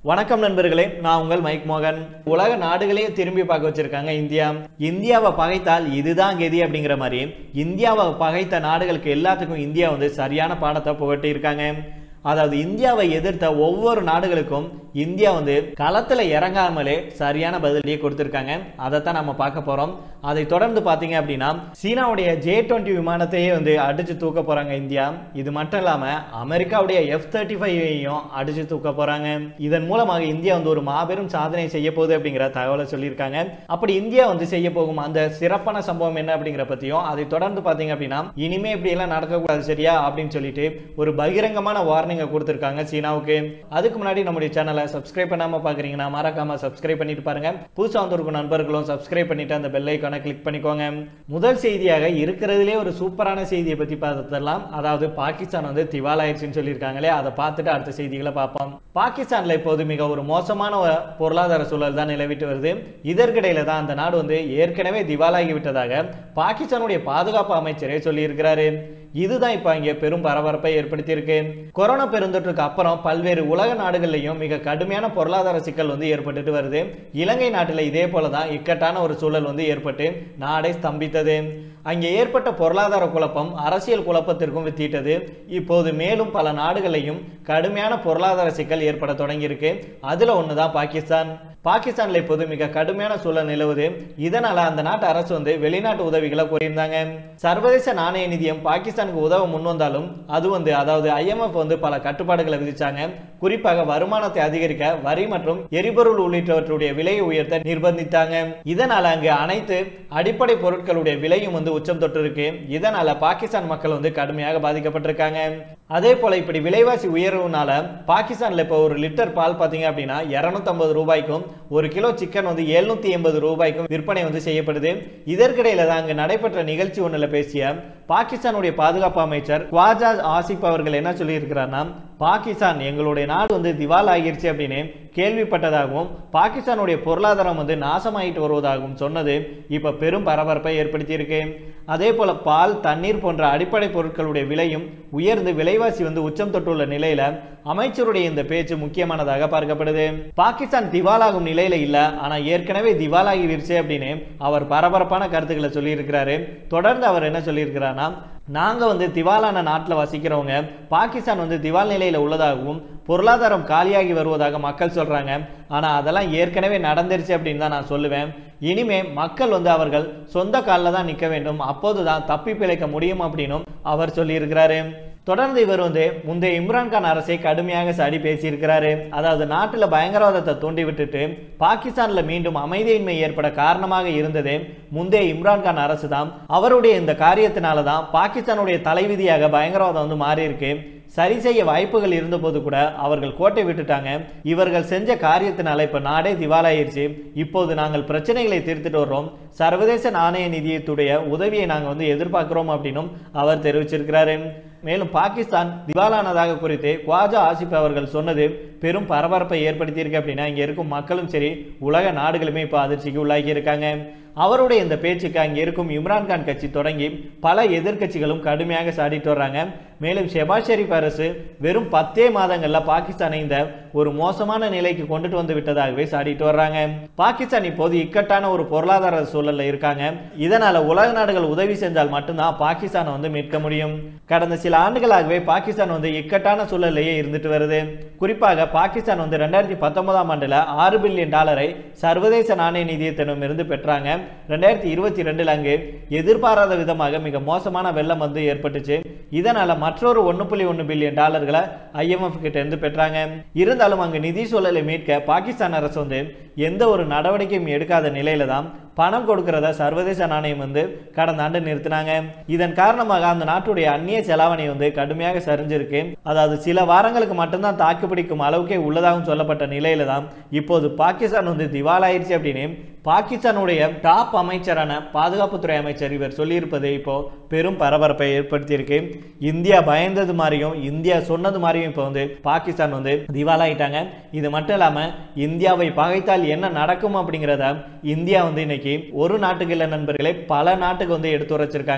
வணக்கம் நண்பர்களே நான் உங்கள் மைக் மோகன் உலக நாடுகளையே திரும்பி பார்க்க வச்சிருக்காங்க இந்தியா இந்தியாவை பகைத்தால் இதுதான் கதி அப்படிங்கிற மாதிரி இந்தியாவை பகைத்த நாடுகளுக்கு எல்லாத்துக்கும் இந்தியா வந்து சரியான பாடத்தை புகட்டி இருக்காங்க அதாவது இந்தியாவை எதிர்த்த ஒவ்வொரு நாடுகளுக்கும் இந்தியா வந்து களத்துல இறங்காமலே சரியான பதிலடியை கொடுத்திருக்காங்க அதைத்தான் நம்ம பார்க்க போறோம் அதை தொடர்ந்து பார்த்தீங்க அப்படின்னா சீனாவுடைய ஜே டுவெண்ட்டி விமானத்தையே வந்து அடிச்சு தூக்க போறாங்க இந்தியா இது மட்டும் இல்லாம அமெரிக்காவுடைய எஃப் தேர்ட்டி ஃபைவையும் அடிச்சு தூக்க போறாங்க இதன் மூலமாக இந்தியா வந்து ஒரு மாபெரும் சாதனை செய்ய போகுது அப்படிங்கிற தகவலை சொல்லியிருக்காங்க அப்படி இந்தியா வந்து செய்ய போகும் அந்த சிறப்பான சம்பவம் என்ன அப்படிங்கிற பத்தியும் அதை தொடர்ந்து பார்த்தீங்க அப்படின்னா இனிமே இப்படி எல்லாம் நடக்கக்கூடாது சரியா அப்படின்னு சொல்லிட்டு ஒரு பகிரங்கமான வார்னிங்கை கொடுத்திருக்காங்க சீனாவுக்கு அதுக்கு முன்னாடி நம்முடைய சேனலை சப்ஸ்கிரைப் பண்ணாம பாக்குறீங்கன்னா மறக்காம சப்ஸ்கிரைப் பண்ணிட்டு பாருங்க புதுசா வந்திருக்கும் நண்பர்களும் சப்ஸ்கிரைப் பண்ணிட்டு அந்த பெல் ஐக்கானை கிளிக் பண்ணிக்கோங்க முதல் செய்தியாக இருக்கிறதுலே ஒரு சூப்பரான செய்தியை பத்தி பார்த்துடலாம் அதாவது பாகிஸ்தான் வந்து திவால் ஆயிடுச்சுன்னு சொல்லியிருக்காங்களே அதை பார்த்துட்டு அடுத்த செய்திகளை பார்ப்போம் பாகிஸ்தான்ல இப்போது மிக ஒரு மோசமான ஒரு பொருளாதார சூழல் தான் நிலவிட்டு வருது இதற்கிடையில தான் அந்த நாடு வந்து ஏற்கனவே திவாலாகி விட்டதாக பாகிஸ்தானுடைய பாதுகாப்பு அமைச்சரே சொல்லியிருக்கிறாரு இதுதான் இப்போ இங்கே பெரும் பரபரப்பை ஏற்படுத்தியிருக்கு கொரோனா பெருந்தொற்றுக்கு அப்புறம் பல்வேறு உலக நாடுகள்லையும் மிக கடுமையான பொருளாதார சிக்கல் வந்து ஏற்பட்டுட்டு வருது இலங்கை நாட்டில் இதே போல தான் இக்கட்டான ஒரு சூழல் வந்து ஏற்பட்டு நாடே ஸ்தம்பித்தது அங்கே ஏற்பட்ட பொருளாதார குழப்பம் அரசியல் குழப்பத்திற்கும் வித்திட்டது இப்போது மேலும் பல நாடுகளையும் கடுமையான பொருளாதார சிக்கல் ஏற்பட தொடங்கியிருக்கு அதுல ஒன்று தான் பாகிஸ்தான் பாகிஸ்தான்ல இப்போது மிக கடுமையான சூழல் நிலவுது இதனால அந்த நாட்டு அரசு வந்து வெளிநாட்டு உதவிகளை கோரியிருந்தாங்க சர்வதேச நாணய நிதியம் பாகிஸ்தானுக்கு உதவ முன் வந்தாலும் அது வந்து அதாவது ஐஎம்எஃப் வந்து பல கட்டுப்பாடுகளை விதிச்சாங்க குறிப்பாக வருமானத்தை அதிகரிக்க வரி மற்றும் எரிபொருள் உள்ளிட்டவற்றுடைய விலையை உயர்த்த நிர்பந்தித்தாங்க இதனால அங்கு அனைத்து அடிப்படை பொருட்களுடைய விலையும் வந்து உச்சம் தொட்டு இருக்கு இதனால பாகிஸ்தான் மக்கள் வந்து கடுமையாக பாதிக்கப்பட்டிருக்காங்க அதே போல இப்படி விலைவாசி உயர்வுனால பாகிஸ்தான்ல இப்போ ஒரு லிட்டர் பால் பாத்தீங்க அப்படின்னா இருநூத்தம்பது ரூபாய்க்கும் ஒரு கிலோ சிக்கன் வந்து எழுநூத்தி எண்பது ரூபாய்க்கும் விற்பனை வந்து செய்யப்படுது இதற்கிடையில தான் அங்கு நடைபெற்ற நிகழ்ச்சி ஒன்றில் பேசிய பாகிஸ்தானுடைய பாதுகாப்பு அமைச்சர் குவாஜா ஆசிப் அவர்கள் என்ன சொல்லியிருக்கிறார்னா பாகிஸ்தான் எங்களுடைய நாடு வந்து திவால் ஆகிருச்சு அப்படின்னு கேள்விப்பட்டதாகவும் பாகிஸ்தானுடைய பொருளாதாரம் வந்து நாசமாயிட்டு வருவதாகவும் சொன்னது இப்ப பெரும் பரபரப்பை ஏற்படுத்தியிருக்கு அதே போல பால் தண்ணீர் போன்ற அடிப்படை பொருட்களுடைய விலையும் உயர்ந்து விலைவாசி வந்து உச்சம் தொட்டுள்ள நிலையில அமைச்சருடைய இந்த பேச்சு முக்கியமானதாக பார்க்கப்படுது பாகிஸ்தான் திவாலாகும் நிலையில இல்ல ஆனா ஏற்கனவே திவாலாகி விருச்சு அப்படின்னு அவர் பரபரப்பான கருத்துக்களை சொல்லியிருக்கிறாரு தொடர்ந்து அவர் என்ன சொல்லியிருக்கிறார்னா நாங்க வந்து திவாலான நாட்டில் வசிக்கிறவங்க பாகிஸ்தான் வந்து திவால் நிலையில உள்ளதாகவும் பொருளாதாரம் காலியாகி வருவதாக மக்கள் சொல்றாங்க ஆனா அதெல்லாம் ஏற்கனவே நடந்துருச்சு அப்படின்னு தான் நான் சொல்லுவேன் இனிமே மக்கள் வந்து அவர்கள் சொந்த காலில் தான் நிற்க வேண்டும் அப்போதுதான் தப்பி பிழைக்க முடியும் அப்படின்னும் அவர் சொல்லியிருக்கிறாரு தொடர்ந்து இவர் வந்து முந்தைய இம்ரான்கான் அரசை கடுமையாக சடி பேசியிருக்கிறாரு அதாவது நாட்டில் பயங்கரவாதத்தை தூண்டி விட்டுட்டு பாகிஸ்தான்ல மீண்டும் அமைதியின்மை ஏற்பட காரணமாக இருந்தது முந்தைய இம்ரான்கான் அரசு தான் அவருடைய இந்த காரியத்தினால தான் பாகிஸ்தானுடைய தலைவிதியாக பயங்கரவாதம் வந்து மாறி இருக்கு சரி செய்ய வாய்ப்புகள் இருந்தபோது கூட அவர்கள் கோட்டை விட்டுட்டாங்க இவர்கள் செஞ்ச காரியத்தினால இப்ப நாடே திவாலாயிருச்சு இப்போது நாங்கள் பிரச்சனைகளை தீர்த்துட்டு வர்றோம் சர்வதேச நாணய நிதியத்துடைய உதவியை நாங்கள் வந்து எதிர்பார்க்கிறோம் அப்படின்னும் அவர் தெரிவிச்சிருக்கிறாரு மேலும் பாகிஸ்தான் திவாலானதாக குறித்து குவாஜா ஆசிப் அவர்கள் சொன்னது பெரும் பரபரப்பை ஏற்படுத்தியிருக்கு அப்படின்னா இங்க இருக்கும் மக்களும் சரி உலக நாடுகளுமே இப்போ அதிர்ச்சிக்கு உள்ளாகி இருக்காங்க அவருடைய இந்த பேச்சுக்கு அங்கே இருக்கும் இம்ரான்கான் கட்சி தொடங்கி பல எதிர்க்கட்சிகளும் கடுமையாக சாடிட்டு வர்றாங்க மேலும் ஷெபாஸ் ஷெரீப் அரசு வெறும் பத்தே மாதங்கள்ல பாகிஸ்தானை இந்த ஒரு மோசமான நிலைக்கு கொண்டுட்டு வந்து விட்டதாகவே சாடிட்டு வர்றாங்க பாகிஸ்தான் இப்போது இக்கட்டான ஒரு பொருளாதார சூழல்ல இருக்காங்க இதனால உலக நாடுகள் உதவி செஞ்சால் மட்டும்தான் பாகிஸ்தானை வந்து மீட்க முடியும் கடந்த சில ஆண்டுகளாகவே பாகிஸ்தான் வந்து இக்கட்டான சூழல்லையே இருந்துட்டு வருது குறிப்பாக பாகிஸ்தான் வந்து ரெண்டாயிரத்தி பத்தொன்பதாம் ஆண்டுல ஆறு பில்லியன் டாலரை சர்வதேச நாணய நிதியத்திடம் இருந்து பெற்றாங்க ரெண்டாயிரத்தி இருபத்தி ரெண்டுல அங்கு எதிர்பாராத விதமாக மிக மோசமான வெள்ளம் வந்து ஏற்பட்டுச்சு இதனால மற்றொரு ஒன்று புள்ளி ஒன்று பில்லியன் டாலர்களை ஐஎம்எஃப் கிட்ட இருந்து பெற்றாங்க இருந்தாலும் அங்கு நிதி சூழலை மீட்க பாகிஸ்தான் அரசு வந்து எந்த ஒரு நடவடிக்கையும் எடுக்காத நிலையில தான் பணம் கொடுக்கிறத சர்வதேச நாணயம் வந்து கடந்த ஆண்டு நிறுத்தினாங்க இதன் காரணமாக அந்த நாட்டுடைய அந்நிய செலாவணி வந்து கடுமையாக சரிஞ்சிருக்கு அதாவது சில வாரங்களுக்கு மட்டும்தான் தாக்குப்பிடிக்கும் அளவுக்கே உள்ளதாகவும் சொல்லப்பட்ட நிலையில தான் இப்போது பாகிஸ்தான் வந்து திவாலாயிருச்சு அப்படின்னு பாகிஸ்தானுடைய டாப் அமைச்சரான பாதுகாப்புத்துறை அமைச்சர் இவர் சொல்லியிருப்பது இப்போ பெரும் பரபரப்பை ஏற்படுத்தியிருக்கு இந்தியா பயந்தது மாதிரியும் இந்தியா சொன்னது மாதிரியும் இப்போ வந்து பாகிஸ்தான் வந்து திவாலாயிட்டாங்க இது மட்டும் இல்லாம இந்தியாவை பகைத்தால் என்ன நடக்கும் அப்படிங்கிறத இந்தியா வந்து இன்னைக்கு ஒரு நாட்டுக்கு இல்லை நண்பர்களே பல நாட்டுக்கு வந்து எடுத்து உரைச்சிருக்காங்க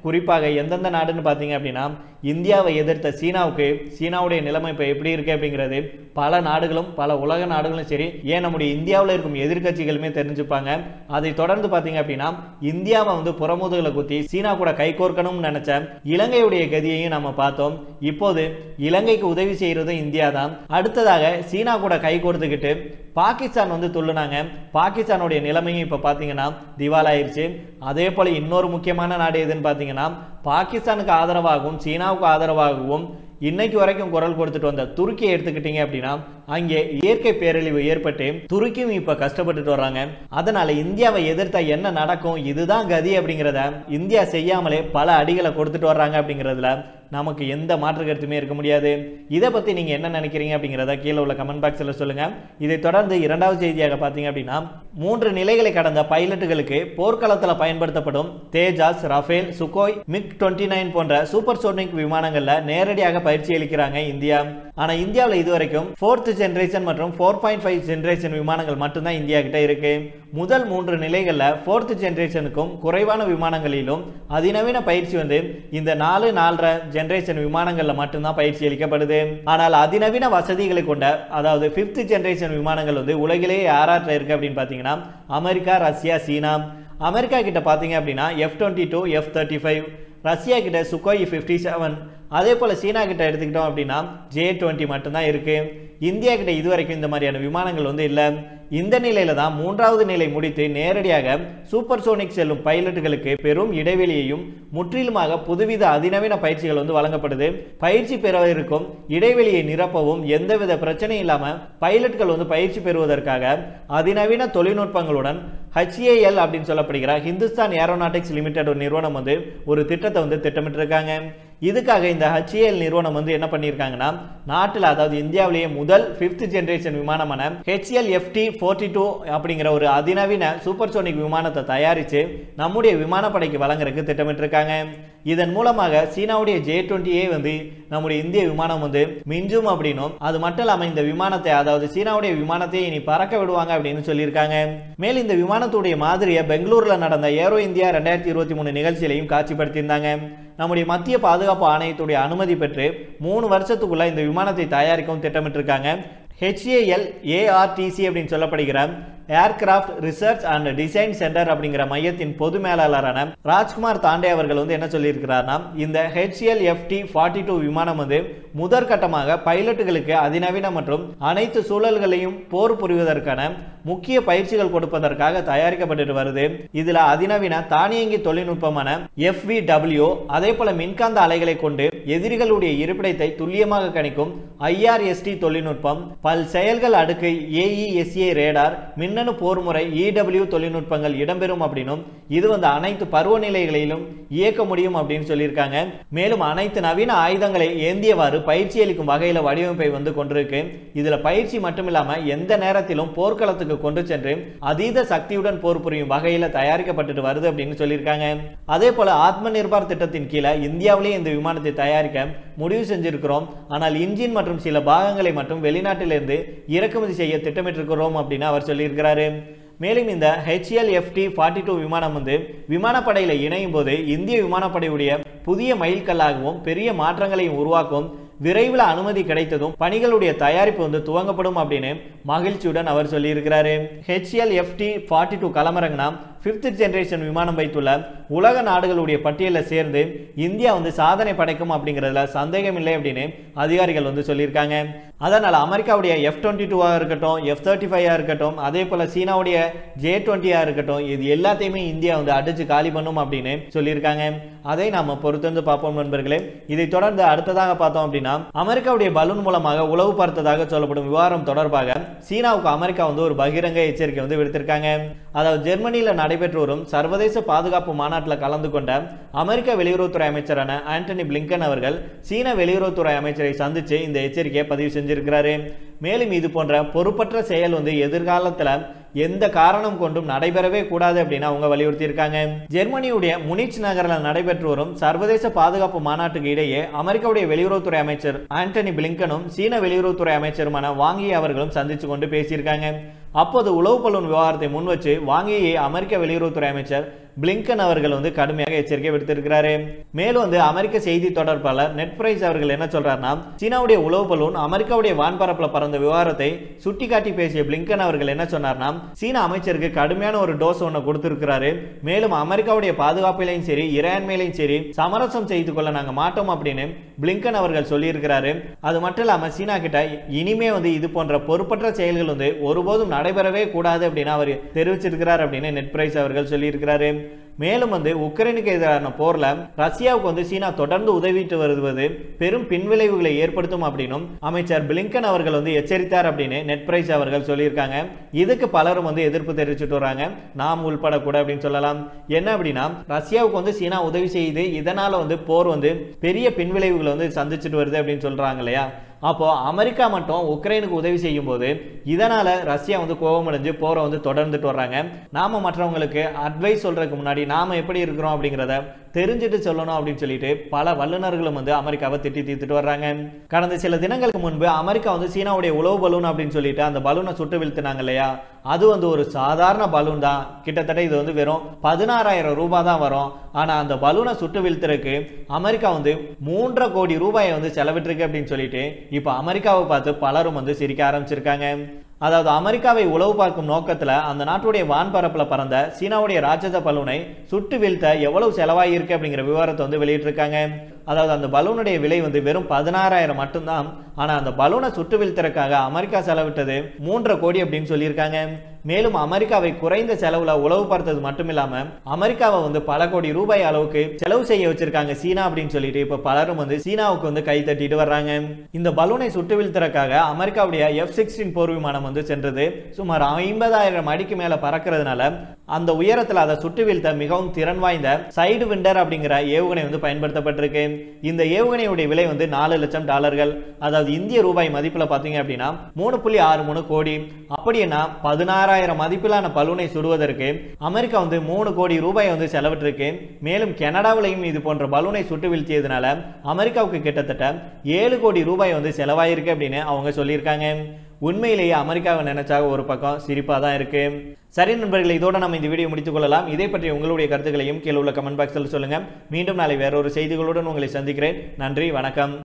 குறிப்பாக எந்தெந்த நாடுன்னு பார்த்தீங்க அப்படின்னா இந்தியாவை எதிர்த்த சீனாவுக்கு சீனாவுடைய நிலைமை இப்போ எப்படி இருக்கு அப்படிங்கிறது பல நாடுகளும் பல உலக நாடுகளும் சரி ஏன் நம்முடைய இந்தியாவில் இருக்கும் எதிர்க்கட்சிகளுமே தெரிஞ்சுப்பாங்க அதை தொடர்ந்து பார்த்தீங்க அப்படின்னா இந்தியாவை வந்து புறமுதுகளை குத்தி சீனா கூட கைகோர்க்கணும்னு நினைச்ச இலங்கையுடைய கதியையும் நம்ம பார்த்தோம் இப்போது இலங்கைக்கு உதவி செய்யறதும் இந்தியா தான் அடுத்ததாக சீனா கூட கை கோர்த்துக்கிட்டு பாகிஸ்தான் வந்து துள்ளுனாங்க பாகிஸ்தானுடைய நிலைமையும் இப்போ பார்த்தீங்கன்னா திவாலாயிருச்சு அதே போல் இன்னொரு முக்கியமான நாடு எதுன்னு பார்த்தீங்கன்னா பாகிஸ்தானுக்கு ஆதரவாகவும் சீனாவுக்கு ஆதரவாகவும் இன்னைக்கு வரைக்கும் குரல் கொடுத்துட்டு வந்த துருக்கியை எடுத்துக்கிட்டீங்க அப்படின்னா அங்கே இயற்கை பேரழிவு ஏற்பட்டு துருக்கியும் இப்ப கஷ்டப்பட்டுட்டு வர்றாங்க அதனால இந்தியாவை எதிர்த்தா என்ன நடக்கும் இதுதான் கதி அப்படிங்கிறத இந்தியா செய்யாமலே பல அடிகளை கொடுத்துட்டு வர்றாங்க அப்படிங்கிறதுல நமக்கு எந்த மாற்று கருத்துமே இருக்க முடியாது இதை பத்தி நீங்க என்ன நினைக்கிறீங்க அப்படிங்கிறத கீழே உள்ள கமெண்ட் பாக்ஸ்ல சொல்லுங்க இதை தொடர்ந்து இரண்டாவது செய்தியாக பார்த்தீங்க அப்படின்னா மூன்று நிலைகளை கடந்த பைலட்டுகளுக்கு போர்க்களத்தில் பயன்படுத்தப்படும் Tejas Rafale Sukhoi MiG twenty nine போன்ற சூப்பர் சோனிக் விமானங்கள்ல நேரடியாக பயிற்சி அளிக்கிறாங்க இந்தியா ஆனா இந்தியாவில் இதுவரைக்கும் ஃபோர்த் ஜென்ரேஷன் மற்றும் ஃபோர் பாயிண்ட் ஃபைவ் ஜென்ரேஷன் விமானங்கள் மட்டும்தான் இந்தியா கிட்ட இருக்கு முதல் மூன்று நிலைகள்ல ஃபோர்த் ஜென்ரேஷனுக்கும் குறைவான விமானங்களிலும் அதிநவீன பயிற்சி வந்து இந்த நாலு நாலரை ஜென்ரேஷன் விமானங்கள்ல மட்டும்தான் பயிற்சி அளிக்கப்படுது ஆனால் அதிநவீன வசதிகளை கொண்ட அதாவது ஃபிஃப்த் ஜென்ரேஷன் விமானங்கள் வந்து உலகிலேயே யாராட்டில் இருக்கு அப்படின்னு பார்த்தீங்கன்னா அமெரிக்கா ரஷ்யா சீனா அமெரிக்கா கிட்ட பார்த்தீங்க அப்படின்னா F twenty two F thirty five Russia கிட்ட சுக்கோய் ஃபிஃப்டி செவன் அதே போல் சீனா கிட்ட எடுத்துக்கிட்டோம் அப்படின்னா ஜே டுவெண்ட்டி மட்டும்தான் இருக்கு இந்தியா கிட்ட இதுவரைக்கும் இந்த மாதிரியான விமானங்கள் வந்து இல்லை இந்த நிலையில தான் மூன்றாவது நிலை முடித்து நேரடியாக சூப்பர் சோனிக் செல்லும் பைலட்டுகளுக்கு பெரும் இடைவெளியையும் முற்றிலுமாக புதுவித அதிநவீன பயிற்சிகள் வந்து வழங்கப்படுது பயிற்சி பெறவிருக்கும் இடைவெளியை நிரப்பவும் எந்தவித பிரச்சனையும் இல்லாம பைலட்கள் வந்து பயிற்சி பெறுவதற்காக அதிநவீன தொழில்நுட்பங்களுடன் HAL அப்படின்னு சொல்லப்படுகிற ஹிந்துஸ்தான் ஏரோநாட்டிக்ஸ் லிமிடெட் ஒரு நிறுவனம் வந்து ஒரு திட்டத்தை வந்து திட்டமிட்டிருக்காங்க இதுக்காக இந்த HAL நிறுவனம் வந்து என்ன பண்ணியிருக்காங்கன்னா நாட்டில் அதாவது இந்தியாவிலேயே முதல் ஃபிஃப்த் ஜென்ரேஷன் விமானமான ஹெச்எல் எஃப்டி ஃபோர்ட்டி டூ அப்படிங்கிற ஒரு அதிநவீன சூப்பர் சோனிக் விமானத்தை தயாரித்து நம்முடைய விமானப்படைக்கு வழங்குறதுக்கு திட்டமிட்டிருக்காங்க இதன் மூலமாக சீனாவுடைய ஜே டுவெண்ட்டியே வந்து நம்முடைய இந்திய விமானம் வந்து மிஞ்சும் அப்படின்னும் அது மட்டும் இல்லாமல் இந்த விமானத்தை அதாவது சீனாவுடைய விமானத்தை இனி பறக்க விடுவாங்க அப்படின்னு சொல்லியிருக்காங்க மேலும் இந்த விமானத்துடைய மாதிரியை பெங்களூர்ல நடந்த ஏரோ இந்தியா ரெண்டாயிரத்தி இருபத்தி மூணு நிகழ்ச்சியிலையும் காட்சிப்படுத்தியிருந்தாங்க நம்முடைய மத்திய பாதுகாப்பு ஆணையத்துடைய அனுமதி பெற்று மூணு வருஷத்துக்குள்ள இந்த விமானத்தை தயாரிக்கவும் திட்டமிட்டிருக்காங்க ஹெச்ஏஎல் ஏஆர்டிசி அப்படின்னு சொல்லப்படுகிற aircraft research and design centre அப்படிங்கிற மையத்தின் பொது மேலாளரான ராஜ்குமார் தாண்டே அவர்கள் வந்து என்ன சொல்லியிருக்கிறார்னா இந்த ஹெச்எல் எஃப்டி ஃபார்ட்டி டூ விமானம் வந்து முதற்கட்டமாக பைலட்டுகளுக்கு அதிநவீன மற்றும் அனைத்து சூழல்களையும் போர் புரிவதற்கான முக்கிய பயிற்சிகள் கொடுப்பதற்காக தயாரிக்கப்பட்டு வருது இதுல அதிநவீன தானியங்கி தொழில்நுட்பமான எஃப்விடபிள்யூ அதே போல மின்காந்த அலைகளை கொண்டு எதிரிகளுடைய இருப்பிடத்தை துல்லியமாக கணிக்கும் ஐஆர்எஸ்டி தொழில்நுட்பம் பல் செயல்கள் அடுக்கு ஏஇஎஸ்ஏ ரேடார் மின்னணு போர்முறை இடபிள்யூ தொழில்நுட்பங்கள் இடம்பெறும் அப்படின்னும் இது வந்து அனைத்து பருவநிலைகளிலும் இயக்க முடியும் அப்படின்னு சொல்லியிருக்காங்க மேலும் அனைத்து நவீன ஆயுதங்களை ஏந்தியவாறு பயிற்சி அளிக்கும் வகையில வடிவமைப்பை வந்து கொண்டிருக்கு இதுல பயிற்சி மட்டும் இல்லாம எந்த நேரத்திலும் போர்க்களத்துக்கு கொண்டு சென்று அதீத சக்தியுடன் போர் புரியும் வகையில தயாரிக்கப்பட்டுட்டு வருது அப்படின்னு சொல்லியிருக்காங்க அதே போல ஆத்ம நிர்பார் திட்டத்தின் கீழே இந்தியாவிலேயே இந்த விமானத்தை தயாரிக்க முடிவு செஞ்சிருக்கிறோம் ஆனால் இன்ஜின் மற்றும் சில பாகங்களை மட்டும் வெளிநாட்டிலிருந்து இறக்குமதி செய்ய திட்டமிட்டிருக்கிறோம் அப்படின்னு அவர் சொல்லியிருக்கிறாரு மேலும் இந்த ஹெச்எல் எஃப்டி ஃபார்ட்டி டூ விமானம் வந்து விமானப்படையில் இணையும் போது இந்திய விமானப்படையுடைய புதிய மைல்கல்லாகவும் பெரிய மாற்றங்களையும் உருவாக்கும் விரைவில் அனுமதி கிடைத்ததும் பணிகளுடைய தயாரிப்பு வந்து துவங்கப்படும் அப்படின்னு மகிழ்ச்சியுடன் அவர் சொல்லியிருக்கிறாரு ஹெச்எல் எஃப்டி ஃபார்ட்டி டூ களமிறங்கினா ஃபிஃப்த் ஜென்ரேஷன் விமானம் வைத்துள்ள உலக நாடுகளுடைய பட்டியலில் சேர்ந்து இந்தியா வந்து சாதனை படைக்கும் அப்படிங்கிறதுல சந்தேகம் இல்லை அப்படின்னு அதிகாரிகள் வந்து சொல்லியிருக்காங்க அதனால் அமெரிக்காவுடைய எஃப் டுவெண்ட்டி டூவாக இருக்கட்டும் எஃப் தேர்ட்டி ஃபைவாக இருக்கட்டும் அதே போல் சீனாவுடைய ஜே டுவெண்ட்டியாக இருக்கட்டும் இது எல்லாத்தையுமே இந்தியா வந்து அடிச்சு காலி பண்ணும் அப்படின்னு சொல்லியிருக்காங்க அதை நாம பொறுத்திருந்து பார்ப்போம் நண்பர்களே இதை தொடர்ந்து அடுத்ததாக பார்த்தோம் அப்படின்னா அமெரிக்காவுடைய பலூன் மூலமாக உளவு பார்த்ததாக சொல்லப்படும் விவகாரம் தொடர்பாக சீனாவுக்கு அமெரிக்கா வந்து ஒரு பகிரங்க எச்சரிக்கை வந்து விடுத்திருக்காங்க அதாவது ஜெர்மனியில் நடைபெற்று வரும் சர்வதேச பாதுகாப்பு மாநாட்டில் கலந்து கொண்ட அமெரிக்க வெளியுறவுத்துறை அமைச்சரான ஆண்டனி பிளிங்கன் அவர்கள் சீன வெளியுறவுத்துறை அமைச்சரை சந்திச்சு இந்த எச்சரிக்கையை பதிவு செஞ்சிருக்கிறாரு மேலும் இது போன்ற பொறுப்பற்ற செயல் வந்து எதிர்காலத்தில் எந்த காரணம் கொண்டும் நடைபெறவே கூடாது அப்படின்னு அவங்க வலியுறுத்தியிருக்காங்க ஜெர்மனியுடைய முனிச் நகரில் நடைபெற்று வரும் சர்வதேச பாதுகாப்பு மாநாட்டுக்கு இடையே அமெரிக்காவுடைய வெளியுறவுத்துறை அமைச்சர் ஆண்டனி பிளிங்கனும் சீன வெளியுறவுத்துறை அமைச்சருமான வாங்கி அவர்களும் சந்திச்சு கொண்டு பேசியிருக்காங்க அப்போது உளவு பலூன் விவகாரத்தை முன்வச்சு வாங்கியை அமெரிக்க வெளியுறவுத்துறை அமைச்சர் பிளிங்கன் அவர்கள் வந்து கடுமையாக எச்சரிக்கை விடுத்திருக்கிறாரு மேலும் வந்து அமெரிக்க செய்தி தொடர்பாளர் நெட் பிரைஸ் அவர்கள் என்ன சொல்றாருன்னா சீனாவுடைய உளவு பலூன் அமெரிக்காவுடைய வான்பரப்புல பறந்த விவகாரத்தை சுட்டிக்காட்டி பேசிய பிளிங்கன் அவர்கள் என்ன சொன்னார்னா சீன அமைச்சருக்கு கடுமையான ஒரு டோஸ் ஒன்று கொடுத்திருக்கிறாரு மேலும் அமெரிக்காவுடைய பாதுகாப்பிலையும் சரி இறையாண்மையிலையும் சரி சமரசம் செய்து கொள்ள நாங்க மாட்டோம் அப்படின்னு பிளிங்கன் அவர்கள் சொல்லியிருக்கிறாரு அது மட்டும் இல்லாம சீனா கிட்ட இனிமே வந்து இது போன்ற பொறுப்பற்ற செயல்கள் வந்து ஒருபோதும் நடைபெறவே கூடாது அப்படின்னு அவர் தெரிவிச்சிருக்கிறார் அப்படின்னு நெட் பிரைஸ் அவர்கள் சொல்லியிருக்கிறாரு மேலும் வந்து உக்ரைனுக்கு எதிரான போர்ல ரஷ்யாவுக்கு வந்து சீனா தொடர்ந்து உதவிட்டு வருவது பெரும் பின்விளைவுகளை ஏற்படுத்தும் அப்படின்னும் அமைச்சர் பிளிங்கன் அவர்கள் வந்து எச்சரித்தார் அப்படின்னு நெட் பிரைஸ் அவர்கள் சொல்லியிருக்காங்க இதுக்கு பலரும் வந்து எதிர்ப்பு தெரிவிச்சுட்டு வராங்க நாம் உள்பட கூட அப்படின்னு சொல்லலாம் என்ன அப்படின்னா ரஷ்யாவுக்கு வந்து சீனா உதவி செய்து இதனால வந்து போர் வந்து பெரிய பின்விளைவுகளை வந்து சந்திச்சுட்டு வருது அப்படின்னு சொல்றாங்க இல்லையா அப்போ அமெரிக்கா மட்டும் உக்ரைனுக்கு உதவி செய்யும் போது இதனால ரஷ்யா வந்து கோபமடைஞ்சு போரை வந்து தொடர்ந்துட்டு வர்றாங்க நாம மற்றவங்களுக்கு அட்வைஸ் சொல்றதுக்கு முன்னாடி நாம எப்படி இருக்கிறோம் அப்படிங்கிறத தெரிஞ்சுட்டு சொல்லணும் அப்படின்னு சொல்லிட்டு பல வல்லுநர்களும் வந்து அமெரிக்காவை திட்டி தீர்த்துட்டு வர்றாங்க கடந்த சில தினங்களுக்கு முன்பு அமெரிக்கா வந்து சீனாவுடைய உளவு பலூன் அப்படின்னு சொல்லிட்டு அந்த பலூனை சுட்டு வீழ்த்தினாங்க இல்லையா அது வந்து ஒரு சாதாரண பலூன் தான் கிட்டத்தட்ட இது வந்து வெறும் பதினாறாயிரம் ரூபாய் தான் வரும் ஆனா அந்த பலூனை சுட்டு வீழ்த்துறதுக்கு அமெரிக்கா வந்து மூன்றரை கோடி ரூபாயை வந்து செலவிட்டிருக்கு அப்படின்னு சொல்லிட்டு இப்போ அமெரிக்காவை பார்த்து பலரும் வந்து சிரிக்க ஆரம்பிச்சிருக்காங்க அதாவது அமெரிக்காவை உளவு பார்க்கும் நோக்கத்துல அந்த நாட்டுடைய வான்பரப்புல பறந்த சீனாவுடைய ராட்சத பலூனை சுட்டு வீழ்த்த எவ்வளவு செலவாயிருக்கு அப்படிங்கிற விவரத்தை வந்து வெளியிட்டிருக்காங்க அதாவது அந்த பலூனுடைய விலை வந்து வெறும் பதினாறாயிரம் மட்டும்தான் ஆனா அந்த பலூனை சுட்டு வீழ்த்துறதுக்காக அமெரிக்கா செலவிட்டது மூன்றரை கோடி அப்படின்னு சொல்லியிருக்காங்க மேலும் அமெரிக்காவை குறைந்த செலவுல உளவு பார்த்தது மட்டும் இல்லாம அமெரிக்காவை வந்து பல கோடி ரூபாய் அளவுக்கு செலவு செய்ய வச்சிருக்காங்க சீனா அப்படின்னு சொல்லிட்டு இப்ப பலரும் வந்து சீனாவுக்கு வந்து கை தட்டிட்டு வர்றாங்க இந்த பலூனை சுட்டு வீழ்த்துறதுக்காக அமெரிக்காவுடைய எஃப் சிக்ஸ்டீன் போர் விமானம் வந்து சென்றது சுமார் ஐம்பதாயிரம் அடிக்கு மேல பறக்கிறதுனால அந்த உயரத்துல அதை சுட்டு வீழ்த்த மிகவும் திறன் வாய்ந்த சைடு விண்டர் அப்படிங்கிற ஏவுகணை வந்து பயன்படுத்தப்பட்டிருக்கு இந்த ஏவுகணையுடைய விலை வந்து நாலு லட்சம் டாலர்கள் அதாவது இந்திய ரூபாய் மதிப்புல பாத்தீங்க அப்படின்னா மூணு புள்ளி ஆறு மூணு கோடி அப்படின்னா பதினாறாயிரம் மதிப்பிலான பலூனை சுடுவதற்கு அமெரிக்கா வந்து மூணு கோடி ரூபாய் வந்து செலவிட்டிருக்கு மேலும் கனடாவிலையும் இது போன்ற பலூனை சுட்டு வீழ்த்தியதுனால அமெரிக்காவுக்கு கிட்டத்தட்ட ஏழு கோடி ரூபாய் வந்து செலவாயிருக்கு அப்படின்னு அவங்க சொல்லியிருக்காங்க உண்மையிலேயே அமெரிக்காவை நினைச்சா ஒரு பக்கம் சிரிப்பாக தான் இருக்கு சரி நண்பர்களே இதோட நம்ம இந்த வீடியோ முடித்துக் கொள்ளலாம் இதை பற்றி உங்களுடைய கருத்துக்களையும் கீழே உள்ள கமெண்ட் பாக்ஸில் சொல்லுங்க மீண்டும் நாளை வேறொரு செய்திகளுடன் உங்களை சந்திக்கிறேன் நன்றி வணக்கம்